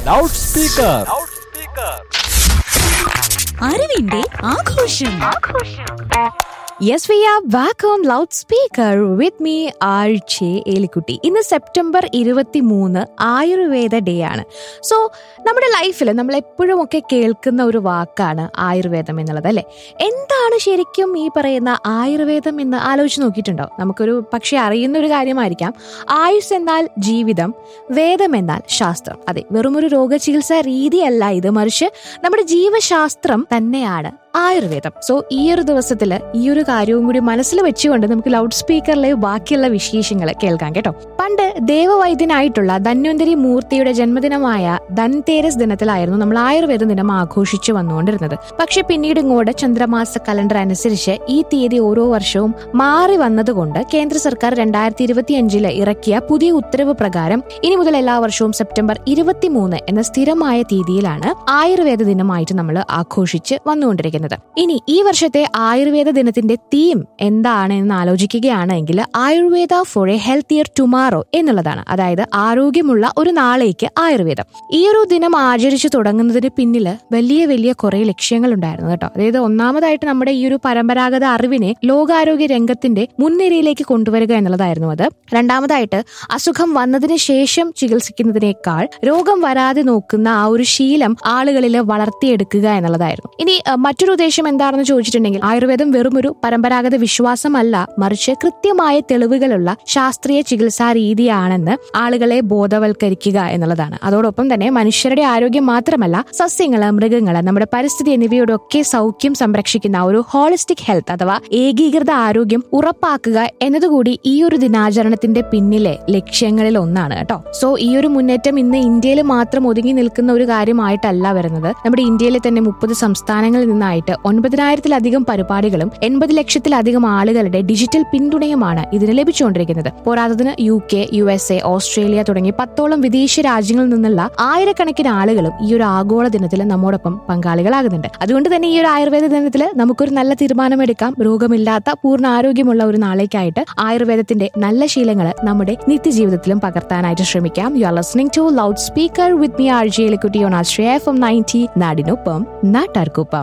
loud speaker അറിവിന്റെ ആഘോഷം yes we are back on loud speaker with me R J Elikutty ഇന്ന് September ഇരുപത്തി മൂന്ന് ആയുർവേദ ഡേ ആണ് സോ നമ്മുടെ ലൈഫിൽ നമ്മൾ എപ്പോഴും ഒക്കെ കേൾക്കുന്ന ഒരു വാക്കാണ് ആയുർവേദം എന്നുള്ളത് അല്ലേ എന്താണ് ശരിക്കും ഈ പറയുന്ന ആയുർവേദം എന്ന് ആലോചിച്ച് നോക്കിയിട്ടുണ്ടോ നമുക്കൊരു പക്ഷെ അറിയുന്ന ഒരു കാര്യമായിരിക്കാം ആയുസ് എന്നാൽ ജീവിതം വേദം എന്നാൽ ശാസ്ത്രം അതെ വെറുമൊരു രോഗചികിത്സാ രീതിയല്ല ഇത് മറിച്ച് നമ്മുടെ ജീവശാസ്ത്രം തന്നെയാണ് ആയുർവേദം സോ ഈ ഒരു ദിവസത്തിൽ ഈ ഒരു കാര്യവും കൂടി മനസ്സിൽ വെച്ചുകൊണ്ട് നമുക്ക് ലൗഡ് സ്പീക്കറിലെ ബാക്കിയുള്ള വിശേഷങ്ങൾ കേൾക്കാം കേട്ടോ പണ്ട് ദേവവൈദ്യനായിട്ടുള്ള ധന്വന്തരി മൂർത്തിയുടെ ജന്മദിനമായ ധൻതേരസ് ദിനത്തിലായിരുന്നു നമ്മൾ ആയുർവേദ ദിനം ആഘോഷിച്ചു വന്നുകൊണ്ടിരുന്നത് പക്ഷെ പിന്നീട് ഇങ്ങോട്ട് ചന്ദ്രമാസ കലണ്ടർ അനുസരിച്ച് ഈ തീയതി ഓരോ വർഷവും മാറി വന്നതുകൊണ്ട് കേന്ദ്ര സർക്കാർ രണ്ടായിരത്തി ഇരുപത്തി അഞ്ചില് ഇറക്കിയ പുതിയ ഉത്തരവ് പ്രകാരം ഇനി മുതൽ എല്ലാ വർഷവും സെപ്റ്റംബർ ഇരുപത്തിമൂന്ന് എന്ന സ്ഥിരമായ തീയതിയിലാണ് ആയുർവേദ ദിനമായിട്ട് നമ്മൾ ആഘോഷിച്ച് വന്നുകൊണ്ടിരിക്കുന്നത് ഇനി ഈ വർഷത്തെ ആയുർവേദ ദിനത്തിന്റെ തീം എന്താണ് എന്ന് ആലോചിക്കുകയാണെങ്കിൽ Ayurveda for a healthier tomorrow എന്നുള്ളതാണ് അതായത് ആരോഗ്യമുള്ള ഒരു നാളേക്ക് ആയുർവേദം ഈ ഒരു ദിനം ആചരിച്ചു തുടങ്ങുന്നതിന് പിന്നില് വലിയ വലിയ കുറെ ലക്ഷ്യങ്ങൾ ഉണ്ടായിരുന്നു കേട്ടോ അതായത് ഒന്നാമതായിട്ട് നമ്മുടെ ഈ ഒരു പരമ്പരാഗത അറിവിനെ ലോകാരോഗ്യ രംഗത്തിന്റെ മുൻനിരയിലേക്ക് കൊണ്ടുവരിക എന്നുള്ളതായിരുന്നു അത് രണ്ടാമതായിട്ട് അസുഖം വന്നതിന് ശേഷം ചികിത്സിക്കുന്നതിനേക്കാൾ രോഗം വരാതെ നോക്കുന്ന ആ ഒരു ശീലം ആളുകളിൽ വളർത്തിയെടുക്കുക എന്നുള്ളതായിരുന്നു ഇനി അഹ്, മറ്റൊരു ഉദ്ദേശം എന്താണെന്ന് ചോദിച്ചിട്ടുണ്ടെങ്കിൽ ആയുർവേദം വെറും ഒരു പരമ്പരാഗത വിശ്വാസമല്ല മറിച്ച് കൃത്യമായ തെളിവുകളുള്ള ശാസ്ത്രീയ ചികിത്സാ രീതിയാണെന്ന് ആളുകളെ ബോധവൽക്കരിക്കുക എന്നുള്ളതാണ് അതോടൊപ്പം തന്നെ മനുഷ്യരുടെ ആരോഗ്യം മാത്രമല്ല സസ്യങ്ങള് മൃഗങ്ങള് നമ്മുടെ പരിസ്ഥിതി എന്നിവയുടെ ഒക്കെ സൗഖ്യം സംരക്ഷിക്കുന്ന ഒരു ഹോളിസ്റ്റിക് ഹെൽത്ത് അഥവാ ഏകീകൃത ആരോഗ്യം ഉറപ്പാക്കുക എന്നതുകൂടി ഈ ഒരു ദിനാചരണത്തിന്റെ പിന്നിലെ ലക്ഷ്യങ്ങളിൽ ഒന്നാണ് കേട്ടോ സോ ഈ ഒരു മുന്നേറ്റം ഇന്ന് ഇന്ത്യയിൽ മാത്രം ഒതുങ്ങി നിൽക്കുന്ന ഒരു കാര്യമായിട്ടല്ല വരുന്നത് നമ്മുടെ ഇന്ത്യയിലെ തന്നെ മുപ്പത് സംസ്ഥാനങ്ങളിൽ നിന്നായിട്ട് ഒൻപതിനായിരത്തിലധികം പരിപാടികളും എൺപത് ലക്ഷത്തിലധികം ആളുകളുടെ ഡിജിറ്റൽ പിന്തുണയുമാണ് ഇതിന് ലഭിച്ചുകൊണ്ടിരിക്കുന്നത് പോരാത്തതിന് U K U S A Australia തുടങ്ങി പത്തോളം വിദേശ രാജ്യങ്ങളിൽ നിന്നുള്ള ആയിരക്കണക്കിന് ആളുകളും ഈ ഒരു ആഗോള ദിനത്തിൽ നമ്മോടൊപ്പം പങ്കാളികളാകുന്നുണ്ട് അതുകൊണ്ട് തന്നെ ഈ ഒരു ആയുർവേദ ദിനത്തിൽ നമുക്കൊരു നല്ല തീരുമാനമെടുക്കാം രോഗമില്ലാത്ത പൂർണ്ണ ആരോഗ്യമുള്ള ഒരു നാളേക്കായിട്ട് ആയുർവേദത്തിന്റെ നല്ല ശീലങ്ങൾ നമ്മുടെ നിത്യജീവിതത്തിലും പകർത്താനായിട്ട് ശ്രമിക്കാം you are listening to loud speaker with me R J Elikutty on Ashraya F M ninety നാടിനൊപ്പം നാട്ടാർക്കൊപ്പം